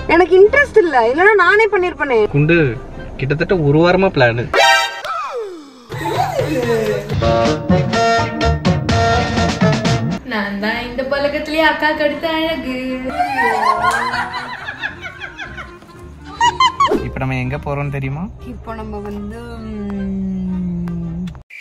எனக்கு இன்ட்ரெஸ்ட் இல்ல இல்லனா நானே பண்ணிருப்பேனே குண்டு கிட்டத்தட்ட ஒரு வாரமா பிளானு நான் தான் இந்த பழக்கத்திலேயே அக்கா கடுத்த அழகு இப்ப நம்ம எங்க போறோம் தெரியுமா இப்போ நம்ம வந்து ம்,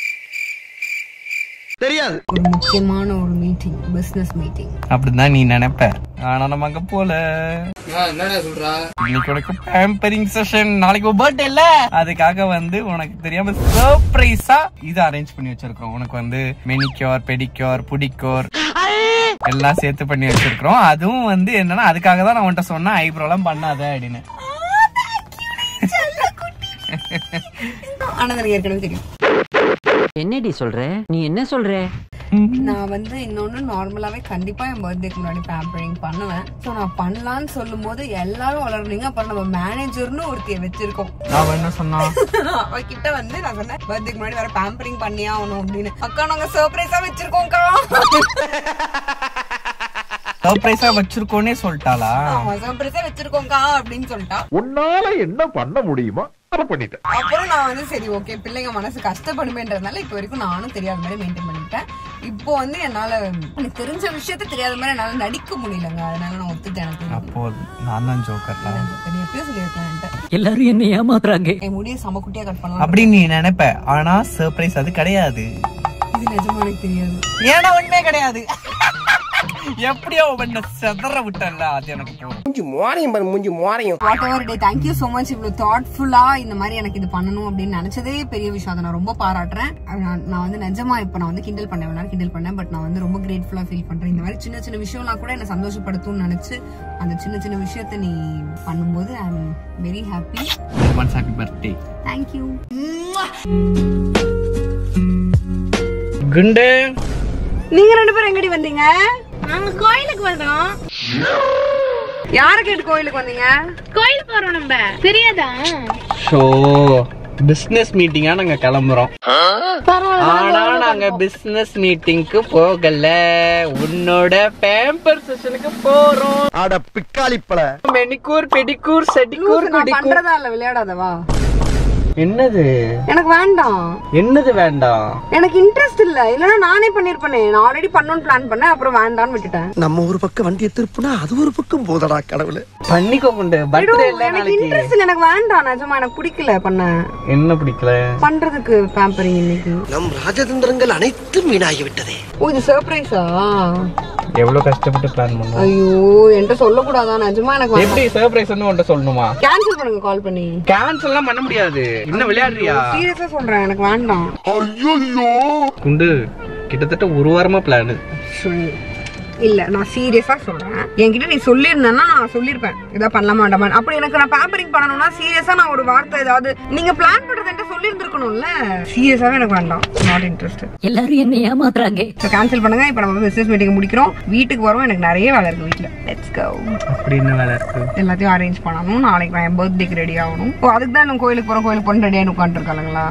தெரியாது ஒரு முக்கியமான ஒரு மீட்டிங் பிசினஸ் மீட்டிங் அப்படிதான் நீ நினைப்ப ஆனா நம்ம அங்க போல என்னடா சொல்றா இன்னைக்கு உனக்கு பேம்பரிங் செஷன் நாளைக்கு பர்த்டே இல்ல அதுக்காக வந்து உனக்கு தெரியாம சர்ப்ரைஸா இது அரேஞ்ச் பண்ணி வச்சிருக்கோம் உனக்கு வந்து மெனிக்யூர் பெடிக்யூர் புடிக்யூர் எல்லாம் சேர்த்து பண்ணி வச்சிருக்கிறோம் அதுவும் வந்து என்னன்னா அதுக்காக தான் நான் உன்கிட்ட சொன்னேன் ஐப்ரோ எல்லாம் பண்ணாத அப்படின்னு ஆனா எனக்கு ஏற்கனவே தெரியும் என்னடி சொல்ற நீ என்ன சொல்ற நான் வந்து இன்னொன்னு நார்மலாவே கண்டிப்பா என் பர்த்டேக்கு முன்னாடி பேம்பரிங் பண்ணுவேன் சோ நான் பண்ணலாம்னு சொல்லும் போது எல்லாரும் வளர்றீங்க அப்புறம் நம்ம மேனேஜர்னு ஒருத்திய வச்சிருக்கோம் அவன் என்ன சொன்னான் அவகிட்ட வந்து நான் சொன்னேன் பர்த்டேக்கு முன்னாடி வேற பேம்பரிங் பண்ணியே ஆகணும் அப்படின்னு அக்கா நாங்க சர்ப்ரைஸா வச்சிருக்கோம்க்கா சர்ப்ரைஸா வச்சிருக்கோன்னே சொல்லிட்டாளா ஆமா சர்ப்ரைஸா வச்சிருக்கோம்க்கா அப்படின்னு சொல்லிட்டா உன்னால என்ன பண்ண முடியுமோ அதை பண்ணிட்டேன் அப்புறம் நான் வந்து சரி ஓகே பிள்ளைங்க மனசு கஷ்டப்படுமேன்றதுனால இப்போ வரைக்கும் நானும் தெரியாத மாதிரி மெயின்டைன் பண்ணிட்டேன் இப்போ வந்து என்னால எனக்கு தெரிஞ்ச விஷயத்த தெரியாத மாதிரி என்னால நடிக்க முடியலங்க அதனால நான் ஒத்துட்டேன் எனக்கு தெரியும். அப்போ நான் தான் ஜோக்கர்ல நீ எப்பயோ சொல்லியிருக்கலாம் என்கிட்ட. எல்லாரும் என்ன ஏமாத்துறாங்க என் முடிய சம குட்டியா கட் பண்ணலாம் அப்படி நீ நினைப்ப ஆனா சர்ப்ரைஸ் அது கிடையாது இது நிஜமா எனக்கு தெரியாது ஏன்னா உண்மையே கிடையாது எப்படியோ உன்னை செதற விட்டல அது எனக்கு போதும் மூஞ்சி மோரையும் பாரு மூஞ்சி மோரையும் whatever day thank you so much இவ்வளவு தாட்ஃபுல்லா இந்த மாதிரி எனக்கு இது பண்ணணும் அப்படின்னு நினைச்சதே பெரிய விஷயம் அதை நான் ரொம்ப பாராட்டுறேன் நான் நான் வந்து நிஜமா இப்ப நான் வந்து கிண்டல் பண்ண வேணாம் கிண்டல் பண்ணேன் பட் நான் வந்து ரொம்ப கிரேட்ஃபுல்லா ஃபீல் பண்றேன் இந்த மாதிரி சின்ன சின்ன விஷயம்லாம் கூட என்ன சந்தோஷப்படுத்தும்னு நினைச்சு அந்த சின்ன சின்ன விஷயத்த நீ பண்ணும்போது I am very happy once happy birthday thank you குண்டு நீங்க ரெண்டு பேரும் எங்கடி வந்தீங்க நாங்க கோயிலுக்கு வந்தோம் யார கேட்டு கோயிலுக்கு வந்தீங்க கோயில் போறோம் நம்ம தெரியாதா ஷோ பிசினஸ் மீட்டிங்கா நாங்க கிளம்புறோம் ஆனா நாங்க பிசினஸ் மீட்டிங்க்கு போகல உன்னோட பேம்பர் செஷனுக்கு போறோம் அட பிக்காளிப்பழ மெனிக்கூர் பெடிக்கூர் செடிக்கூர் நான் குடிக்கூர் பண்றதா இல்ல விளையாடாதவா என்னது எனக்கு வேண்டாம் என்னது வேண்டாம் எனக்கு இன்ட்ரெஸ்ட் இல்ல இல்லனா நானே பண்ணிருப்பேனே நான் ஆல்ரெடி பண்ணணும்னு பிளான் பண்ணேன் அப்புறம் வேண்டாம்னு விட்டுட்டேன் நம்ம ஒரு பக்கம் வண்டியை திருப்புனா அது ஒரு பக்கம் போதடா கடவுளே பண்ணிக்கோ குண்டு பர்த்டே இல்ல எனக்கு நாளைக்கு இன்ட்ரெஸ்ட் இல்ல எனக்கு வேண்டாம் நிஜமா எனக்கு பிடிக்கல பண்ண என்ன பிடிக்கல பண்றதுக்கு பேம்பரிங் இன்னைக்கு நம் ராஜதந்திரங்கள் அனைத்தும் வீணாகி விட்டதே ஓ இது சர்ப்ரைஸா எவ்வளவு கஷ்டப்பட்டு பிளான் பண்ணோம் ஐயோ என்கிட்ட சொல்லக்கூடாதா நிஜமா எனக்கு எப்படி சர்ப்ரைஸ் உன்ட்ட சொல்லணுமா கேன்சல் பண்ணுங்க கால் பண்ணி கேன்சல் எல்லாம் பண்ண முடியாது என்ன விளையாடுறியா சீரியஸா சொல்றேன் எனக்கு வேண்டாம் குண்டு கிட்டத்தட்ட ஒரு வாரமா பிளானு சரி. இல்ல நான் சீரியஸா சொல்றேன் என்கிட்ட நீ சொல்லியிருந்தேன்னா நான் சொல்லிருப்பேன் இதா பண்ணலாமா வேண்டாமா அப்படி எனக்கு நான் பேம்பரிங் பண்ணணும்னா சீரியஸா நான் ஒரு வார்த்தை ஏதாவது நீங்க பிளான் பண்றது என்கிட்ட சொல்லியிருந்திருக்கணும்ல சீரியஸாவே எனக்கு வேண்டாம் நாட் இன்ட்ரெஸ்ட் எல்லாரும் என்ன ஏமாத்துறாங்க ஸோ கேன்சல் பண்ணுங்க இப்போ நம்ம பிசினஸ் மீட்டிங் முடிக்கிறோம் வீட்டுக்கு வரோம் எனக்கு நிறைய வேலை இருக்கு வீட்டில் லெட்ஸ் கோ அப்படி என்ன வேலை இருக்கு எல்லாத்தையும் அரேஞ்ச் பண்ணணும் நாளைக்கு நான் என் பர்த்டேக்கு ரெடி ஆகணும் ஓ அதுக்கு தான் நம்ம கோயிலுக்கு போகிறோம் கோயிலுக்கு போகணும் ரெடியாக உட்காந்துருக்காங்களா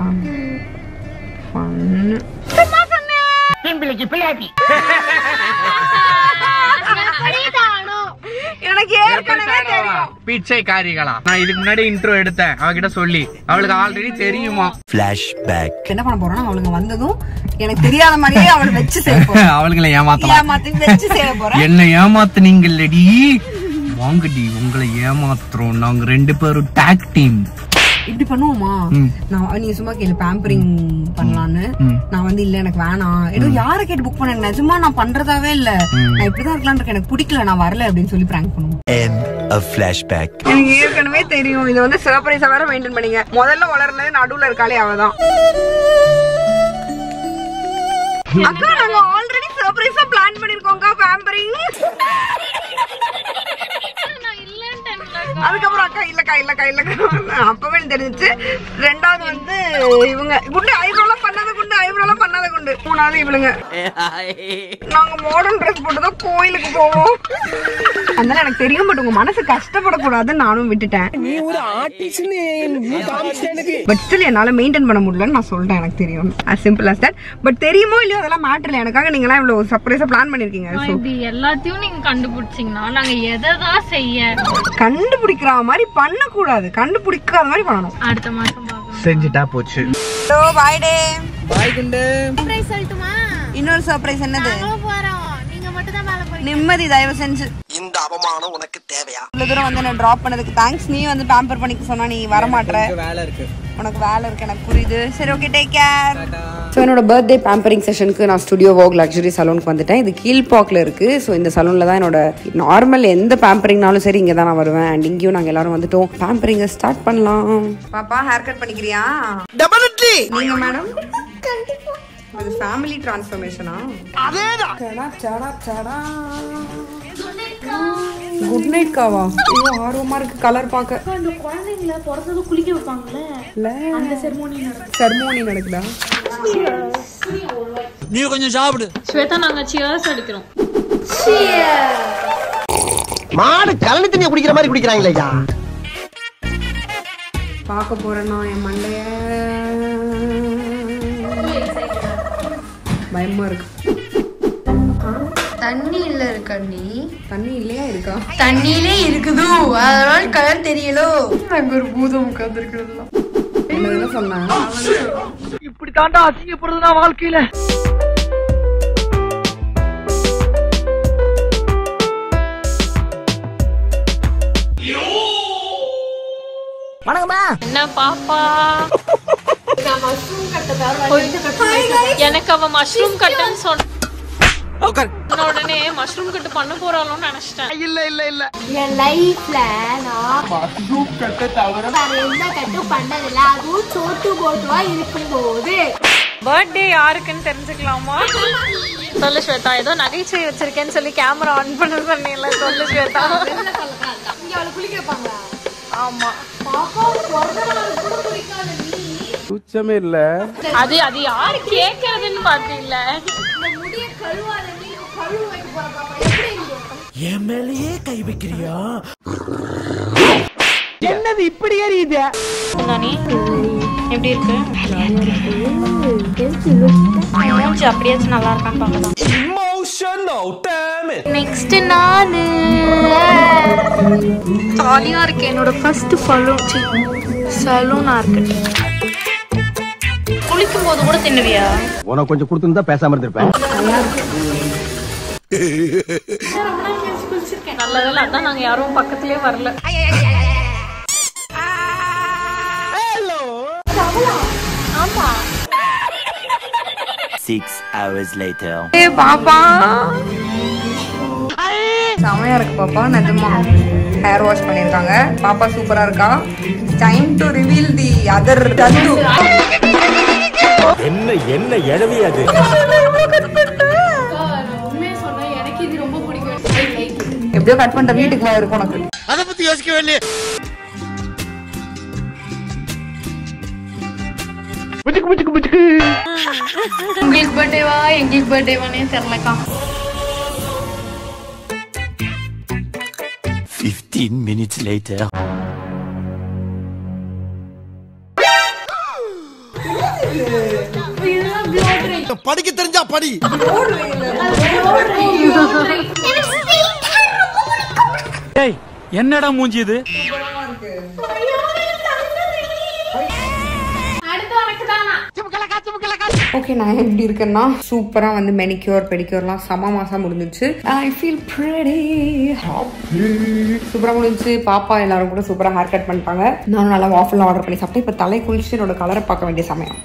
எனக்கு ஏற்கனவே தெரியும் பீட்சை காரிகளா நான் இதுக்கு முன்னாடி இன்ட்ரோ எடுத்தேன் அவகிட்ட சொல்லி அவளுக்கு ஆல்ரெடி தெரியுமா என்ன பண்ண போறோம்னா அவளுங்க வந்ததும் எனக்கு தெரியாத மாதிரியே அவளை வச்சு செய்ய போறேன் அவளுங்களை ஏமாத்தலாம் ஏமாத்தி வச்சு செய்ய போறேன் என்ன ஏமாத்துனீங்கல்லடி வாங்கடி உங்களை ஏமாத்துறோம் நாங்க ரெண்டு பேரும் டாக் டீம் இப்படி பண்ணுவோமா ம். நான் நீ சும்மா கேளு பேம்பரிங் பண்ணலான்னு ம். நான் வந்து இல்ல எனக்கு வேணாம் ஏதோ யார கேட்டு புக் பண்ண நிஜமா நான் பண்றதாவே இல்ல நான் இப்படிதான் இருக்கலாம் இருக்கேன் எனக்கு பிடிக்கல நான் வரல அப்படின்னு சொல்லி பிராங்க் பண்ணுவோம் எனக்கு ஏற்கனவே தெரியும் இது வந்து சர்ப்ரைஸா வேற மெயின்டைன் பண்ணீங்க முதல்ல வளர்னது நடுவுல இருக்காளே அவதான் அக்கா நாங்க ஆல்ரெடி சர்ப்ரைஸா பிளான் பண்ணிருக்கோம்க்கா பேம்பரிங் அதுக்கப்புறம் அக்கா இல்லக்கா இல்லக்கா இல்லக்கா அப்பவே எனக்கு தெரிஞ்சுச்சு ரெண்டாவது வந்து இவங்க குண்டு ஐப்ரோலாம் பண்ணாத குண்டு ஐப்ரோலாம் பண்ணாத கொண்டு மூணாவது இவளுங்க நாங்க மாடர்ன் ட்ரெஸ் போட்டு தான் கோயிலுக்கு போவோம் அதனால எனக்கு தெரியும் பட் உங்க மனசு கஷ்டப்படக்கூடாதுன்னு நானும் விட்டுட்டேன் நீ ஒரு ஆர்டிஸ்ட்னு நீ காமிச்சிட்ட எனக்கு பட் ஸ்டில் என்னால மெயின்டைன் பண்ண முடியலன்னு நான் சொல்லிட்டேன் எனக்கு தெரியும் as simple as that but தெரியுமோ இல்லையோ அதெல்லாம் மேட்டர் இல்லை எனக்காக நீங்களாம் இவ்வளவு சர்ப்ரைஸா பிளான் பண்ணிருக்கீங்க ஸோ இப்படி எல்லாத்தையும் நீங்க கண்டுபிடிச்சீங்கன்னா நாங்க எதை தான் செய்ய கண்டுபிடிக்கிற மாதிரி பண்ணக்கூடாது கண்டுபிடிக்காத மாதிரி பண்ணணும் அடுத்த மாசம் பார்க்கலாம் செஞ்சுட்டா போச்சு ஹலோ பாய் டே பாய் குண்டு சொல்லட்டுமா இன்னொரு சர்ப்ரைஸ் என்னது போறோம் நீங்க மட்டும் தான் மேல போறீங்க நிம்மதி தயவு செஞ்சு இந்த அவமானம் உனக்கு தேவையா இவ்வளவு தூரம் வந்து என்ன டிராப் பண்ணதுக்கு தேங்க்ஸ் நீ வந்து பேம்பர் பண்ணிக்க சொன்னா நீ வர மாட்ற வேலை இருக்கு உனக்கு வேலை இருக்கு எனக்கு புரியுது சரி ஓகே டேக் கேர் ஸோ என்னோட பர்த்டே பேம்பரிங் செஷனுக்கு நான் ஸ்டுடியோ வாக் லக்ஸுரி சலூனுக்கு வந்துட்டேன் இது கீழ்பாக்கில் இருக்கு ஸோ இந்த சலூனில் தான் என்னோட நார்மல் எந்த பேம்பரிங்னாலும் சரி இங்கே தான் நான் வருவேன் அண்ட் இங்கேயும் நாங்கள் எல்லாரும் வந்துட்டோம் பேம்பரிங்கை ஸ்டார்ட் பண்ணலாம் பாப்பா ஹேர் கட் பண்ணிக்கிறியா டெபினெட்லி நீங்க மேடம் அது ஃபேமிலி டிரான்ஸ்ஃபர்மேஷனா குட் நைட் காவா ஐயோ ஆர்வமா இருக்கு கலர் பார்க்க அந்த குழந்தைங்கள பிறந்தது குளிக்க வைப்பாங்கல்ல அந்த செர்மோனி செர்மோனி நடக்குதா ஸ்வேதா நாங்க சியர்ஸ் எடுக்கிறோம் மாடு கலனி தண்ணியை குடிக்கிற மாதிரி குடிக்கிறாங்களே ஐயா பார்க்க போறேன்னா என் மண்டைய பயமா இருக்கு தண்ணி இல்ல இருக்கா நீ தண்ணி இல்லையா இருக்கா தண்ணியிலே இருக்குது அதனால கலர் தெரியலோ அங்க ஒரு பூதம் உட்கார்ந்துருக்கிறதுலாம் என்ன சொன்னேன் இப்படி தாண்டா அசிங்கப்படுறது நான் வாழ்க்கையில என்ன பாப்பா எனக்கு அவ மஷ்ரூம் கட்டுன்னு சொன்ன உடனே மஷ்ரூம் கட்டு பண்ண போறாளோன்னு நினைச்சிட்டேன் இல்ல இல்ல இல்ல என் லைஃப்ல நான் வேற எந்த கட்டும் பண்ணதில்ல அதுவும் சோட்டு போட்டுவா இருக்கும்போது பர்த்டே யாருக்குன்னு தெரிஞ்சுக்கலாமா சொல்லு ஸ்வேதா ஏதோ நகைச்சுவை வச்சிருக்கேன்னு சொல்லி கேமரா ஆன் பண்ண சொன்னீங்கல்ல சொல்லு ஸ்வேதா இங்க அவளை குளிக்க வைப்பாங்களா ஆமா சுச்சமே இல்ல அது அது யாரு கேக்குறதுன்னு பாத்தீங்கல்ல என் மேலேயே கை வைக்கிறியா என்னது இப்படி எரியுது நானி எப்படி இருக்கு மூஞ்சி அப்படியாச்சும் நல்லா இருக்கான்னு பார்க்கலாம் இமோஷனல் டேம் நெக்ஸ்ட் நானு ஜாலியா இருக்கு என்னோட ஃபர்ஸ்ட் சலூன் சலூனா இருக்கு குளிக்கும் போது கூட தின்னுவியா உனக்கு கொஞ்சம் கொடுத்துருந்தா பேசாம இருந்திருப்பேன் நல்ல வேலை அதான் நாங்க யாரும் பக்கத்துலயே வரல ஆமா Six hours later. ஏ பாப்பா செமையா இருக்கு பாப்பா நிஜமா ஹேர் வாஷ் பண்ணிருக்காங்க பாப்பா சூப்பரா இருக்கா time to reveal the other தந்து என்ன என்ன எழவி அது எப்படியோ கட் பண்ணிட்ட வீட்டுக்கு வா இருக்கும் உனக்கு அத பத்தி யோசிக்கவே இல்லையே புச்சுக்கு புச்சுக்கு புச்சுக்கு உங்களுக்கு பர்த்டேவா எங்களுக்கு பர்த்டேவானே தெரியலக்கா Fifteen minutes later. படிக்க தெரிஞ்சா படி என்னடா மூஞ்சி இது ஓகே நான் எப்படி இருக்கேன்னா சூப்பரா வந்து மெனிக்யூர் பெடிக்யூர்லாம் செம மாசம் முடிஞ்சிச்சு ஐ ஃபீல் ப்ரெடி சூப்பரா முடிஞ்சிச்சு பாப்பா எல்லாரும் கூட சூப்பரா ஹேர் கட் பண்ணிட்டாங்க நானும் நல்லா வாஃபல்லாம் ஆர்டர் பண்ணி சாப்பிட்டேன் இப்போ தலை குளிச்சு என்னோட கலரை பார்க்க வேண்டிய சமயம்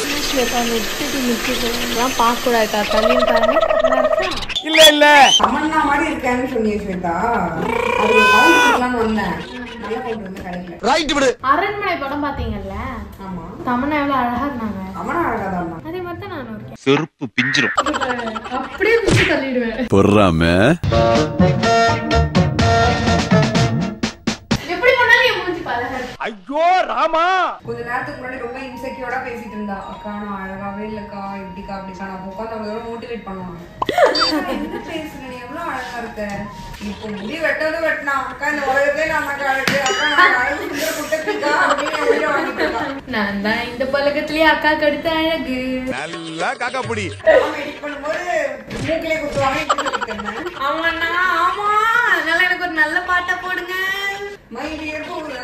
பார்க்க கூடாது தள்ளி இல்ல இல்ல தமன்னா மாதிரி இருக்கேன்னு சொன்னீங்க ஸ்வேதா அது ஒரு கவுண்ட் கொடுக்கலாம்னு வந்தேன் நல்ல கவுண்ட் வந்து கிடைக்கல ரைட் விடு அரண்மனை படம் பாத்தீங்கல்ல ஆமா தமன்னா எவ்வளவு அழகா இருந்தாங்க தமன்னா அழகாதான் அதே மாதிரி தான் நானும் இருக்கேன் செருப்பு பிஞ்சிரும் அப்படியே குச்சி தள்ளிடுவேன் பொறாம எப்படி பண்ணாலும் என் மூஞ்சி பழக ஐயோ ராமா கொஞ்ச நேரத்துக்கு முன்னாடி ரொம்ப இன்செக்யூர்டா பேசிட்டு இருந்தா அக்கா நான் அழகாவே இல்லக்கா இப்படிக்கா அப்படிக்கா நான் உட்காந்து அவ்வளோ மோட்டிவேட் பண்ணுவாங்க என்ன பேசுற நீ எவ்வளவு அழகா இருக்க இப்போ முடி வெட்டது வெட்டினா அக்கா இந்த உலகத்தே நான் அக்கா அழகு அக்கா நான் அழகு சுந்தர குட்டப்பிக்கா அப்படின்னு என் உயிரை வாங்கிட்டு இருக்கா நான் தான் இந்த பழக்கத்திலேயே அக்காக்கு அடுத்த அழகு நல்லா காக்கா புடி எடிட் பண்ணும்போது மூக்கிலே குத்துவாங்க இப்படி குத்திட்டு இருந்தேன். ஆமாண்ணா ஆமா அதனால எனக்கு ஒரு நல்ல பாட்டா போடுங்க My dear பூதம்.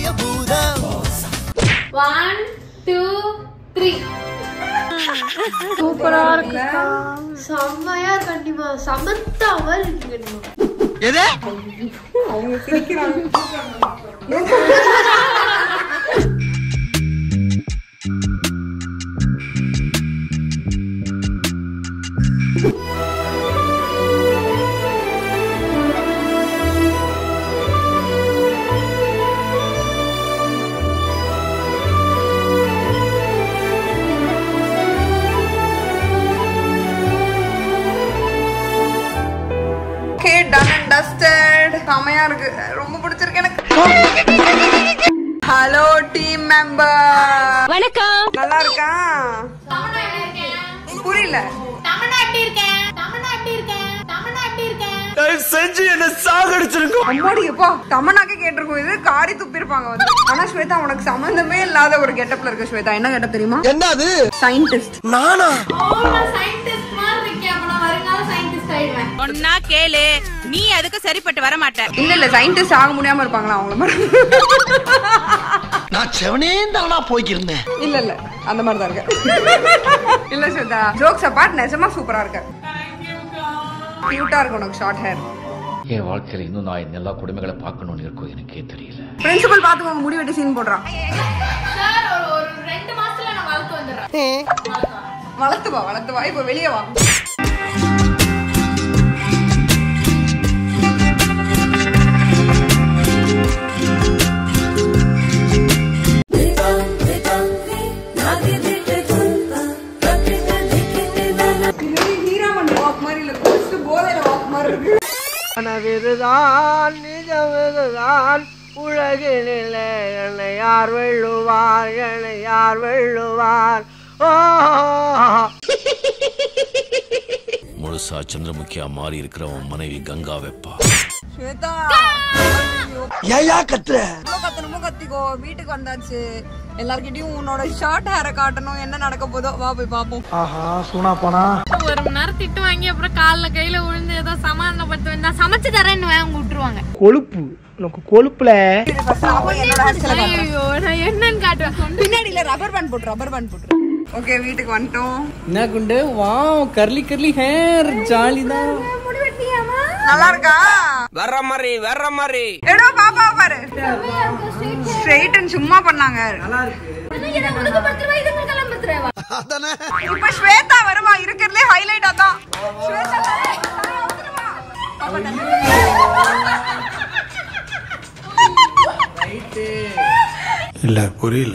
ஒன் டூ த்ரீ சூப்பரா இருக்கு செம்மையா இருக்கு கண்டிப்பா சமத்தாவா இருக்கு கண்டிப்பா அவங்க சிரிக்கிறாங்க ஓகே டன் அண்ட் டஸ்டட் செமையா இருக்கு ரொம்ப பிடிச்சிருக்கு எனக்கு ஹலோ டீம் மெம்பர் வணக்கம் நல்லா இருக்கா புரியல தமிழ்நாட்டி இருக்கேன் தமிழ்நாட்டி இருக்கேன் தமிழ்நாட்டி இருக்கேன் செஞ்சு என்ன சாகடிச்சிருங்க அம்மாடி எப்பா தமனாக்கே கேட்டிருக்கோம் இது காரி துப்பிருப்பாங்க வந்து ஆனா ஸ்வேதா உனக்கு சம்பந்தமே இல்லாத ஒரு கெட்டப்ல இருக்கு ஸ்வேதா என்ன கெட்டப் தெரியுமா என்னது சயின்டிஸ்ட் நானா சயின்டிஸ்ட் மாதிரி இருக்கேன் அப்ப நான் வருங்கால சயின்டிஸ்ட் ஆயிடுவேன் ஒன்னா கேளு நீ அதுக்கு சரிப்பட்டு வர மாட்ட இல்ல இல்ல சயின்டிஸ்ட் ஆக முடியாம இருப்பாங்களா அவங்கள மாதிரி நான் செவனே தானா போய்க்கிருந்தேன் இல்ல இல்ல அந்த மாதிரி தான் இருக்கு இல்ல ஸ்வேதா ஜோக்ஸ் அபார்ட் நிஜமா சூப்பரா இருக்கு கியூட்டா இருக்கு உனக்கு ஷார்ட் ஹேர் என் வாழ்க்கையில இன்னும் நான் இந்த எல்லா கொடுமைகளை பார்க்கணும்னு இருக்கோ எனக்கே தெரியல பிரின்சிபல் பாத்துக்கோங்க முடி வெட்டி சீன் போடுறான் சார் ஒரு ஒரு ரெண்டு மாசத்துல நான் வளர்த்து வந்துடுறேன் வளர்த்து வா வளர்த்து வா இப்போ வெளியே வா இது ஹீராமன் walk மாதிரி இல்ல, first போதையில walk மாதிரி இருக்கு. கனவிதுதான் நிஜமிதுதான் உலகினிலே என்னை யார் வெல்லுவார் என்னை யார் வெல்லுவார் ஓ முழுசா சந்திரமுகியா மாறி இருக்கிற உன் மனைவி கங்கா வெப்பா ஸ்வேதா, ஏயா கத்துற எவ்வளவு கத்தணுமோ கத்திக்கோ வீட்டுக்கு வந்தாச்சு எல்லார்கிட்டயும் உன்னோட ஷார்ட் ஹேரை காட்டணும் என்ன நடக்க போதோ வா போய் பாப்போம் ஆஹா சூனா போனா ஒரு மணி நேரம் திட்டு வாங்கி அப்புறம் கால்ல கையில விழுந்து ஏதோ சமாதானப்படுத்த நான் சமைச்சு தரேன்னு அவங்க விட்டுருவாங்க கொழுப்பு உனக்கு கொழுப்புல என்னோட hair style காட்டுறேன். ஐயோ நான் என்னன்னு காட்டுவேன் பின்னாடியில ரப்பர் பேண்ட் போட்டு ரப்பர் பேண்ட் போட்டு ஓகே வீட்டுக்கு வந்துட்டோம் என்ன குண்டு வா கர்லி கர்லி ஹேர் ஜாலி தான் நல்லா இருக்கா வர்ற மாதிரி வர்ற மாதிரி எடோ பாப்பா பாரு ஸ்ட்ரைட் சும்மா பண்ணாங்க அதானே இப்ப ஸ்வேதா வருவா இருக்கிறதுலே ஹைலைட் அதான் ஸ்வேதா பாப்பா தள்ளு. இல்ல புரியல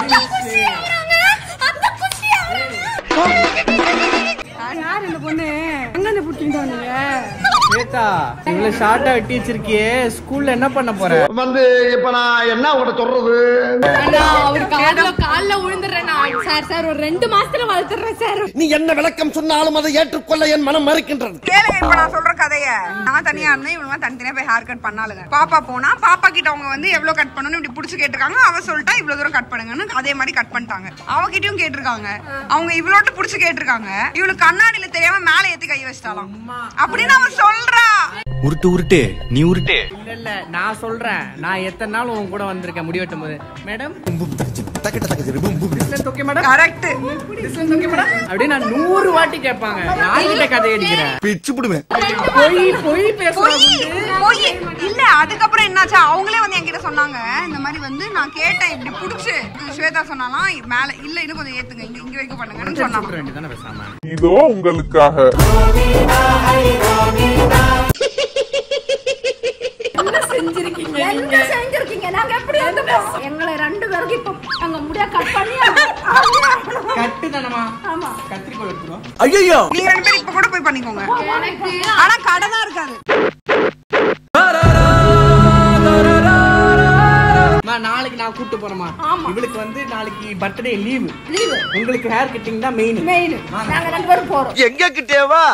யார் இந்த பொண்ணு எங்க இருந்து புட்டிட்டு வந்தீங்க ஸ்வேதா இவ்வளவு ஷார்ட்டா வெட்டி வச்சிருக்கியே ஸ்கூல்ல என்ன பண்ண போற வந்து இப்ப நான் என்ன உங்கள்ட்ட சொல்றது அவர் கால்ல கால்ல விழுந்துடுறேன் நான் சார் சார் ஒரு ரெண்டு மாசத்துல வளர்த்துறேன் சார் நீ என்ன விளக்கம் சொன்னாலும் அதை ஏற்றுக்கொள்ள என் மனம் மறுக்கின்றது கேளுங்க இப்ப நான் சொல்ற கதைய நான் தனியா இருந்தேன் இவங்க தனித்தனியா போய் ஹேர் கட் பண்ணாலுங்க பாப்பா போனா பாப்பா கிட்ட அவங்க வந்து எவ்வளவு கட் பண்ணணும் இப்படி புடிச்சு கேட்டிருக்காங்க அவ சொல்லிட்டா இவ்வளவு தூரம் கட் பண்ணுங்கன்னு அதே மாதிரி கட் பண்ணிட்டாங்க அவகிட்டயும் கேட்டிருக்காங்க அவங்க இவ்வளோட்டு புடிச்சு கேட்டிருக்காங்க இவளுக்கு கண்ணாடியில தெரியாம மேல ஏத்தி கை வச்சிட்டாலாம் அப்படின்னு அவ சொல்றா உருட்டு உருட்டு நீ உருட்டு இல்ல இல்ல நான் சொல்றேன் நான் எத்தனை நாள் உன் கூட வந்திருக்கேன் முடி வெட்டும் போது madam okay madam correct okay madam அப்படியே நான் நூறு வாட்டி கேட்பாங்க நான் கிட்ட கதை அடிக்கிறேன் பிச்சு புடுவேன் பொய் பொய் பேசுறாங்க போய் இல்ல அதுக்கப்புறம் என்னாச்சு அவங்களே வந்து என்கிட்ட சொன்னாங்க இந்த மாதிரி வந்து நான் கேட்டேன் இப்படி புடிச்சு ஸ்வேதா சொன்னாலாம் மேல இல்ல இன்னும் கொஞ்சம் ஏத்துங்க இங்க இங்க வரைக்கும் பண்ணுங்கன்னு சொன்னாங்க வேண்டியதானே பேசாம இதோ உங்களுக்காக என்ன செஞ்சிருக்கீங்க நாங்க எப்படி இருந்துப்போம் எங்களை ரெண்டு பேருக்கு இப்ப அங்க முடியா கட் பண்ணி கட்டு தானமா ஆமா கத்திரிக்கோள் எடுத்துருவோம் ஐயோ நீங்க ரெண்டு பேரும் இப்ப கூட போய் பண்ணிக்கோங்க எனக்கு ஆனா கடை தான் இருக்காது நாளைக்கு நான் கூட்டு போறேமா ஆமா. இவளுக்கு வந்து நாளைக்கு பர்த்டே லீவு லீவு உங்களுக்கு ஹேர் கட்டிங் தான் மெயின் மெயின் நாங்க ரெண்டு பேரும் போறோம் எங்க கிட்டேவா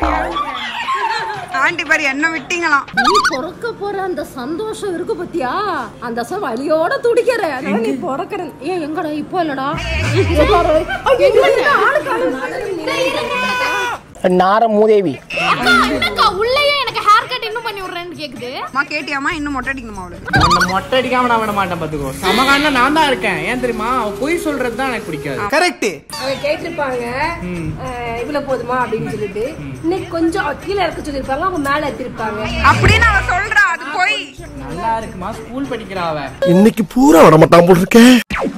ஆண்டி பாரு என்ன விட்டீங்களாம் நீ பிறக்க போற அந்த சந்தோஷம் இருக்கு பத்தியா அந்த ச வலியோட துடிக்கிற அதனால நீ பிறக்கிற ஏன் எங்கடா இப்போ இல்லடா இங்க பாரு. ஐயோ, இங்க ஆளு காணோம். நார மூதேவி அக்கா உள்ளேயே எனக்கு ஹேர் கட் இன்னும் பண்ணி விடுறேன்னு கேக்குது அம்மா கேட்டியாமா இன்னும் மொட்டை அடிக்கணுமா அவளுக்கு உன்னை மொட்டை அடிக்காம நான் விட மாட்டேன் பாத்துக்கோ சமகான நான் தான் இருக்கேன் ஏன் தெரியுமா அவ பொய் சொல்றது தான் எனக்கு பிடிக்காது கரெக்ட் அவங்க கேட்டிருப்பாங்க அஹ், இவ்வளவு போதுமா அப்படின்னு சொல்லிட்டு இன்னைக்கு கொஞ்சம் கீழே இருக்க சொல்லிருப்பாங்க அவங்க மேல எடுத்திருப்பாங்க அப்படின்னு அவ சொல்றா அது போய் நல்லா இருக்குமா ஸ்கூல் படிக்கிறா அவ இன்னைக்கு பூரா விட மாட்டான் போல் இருக்கேன்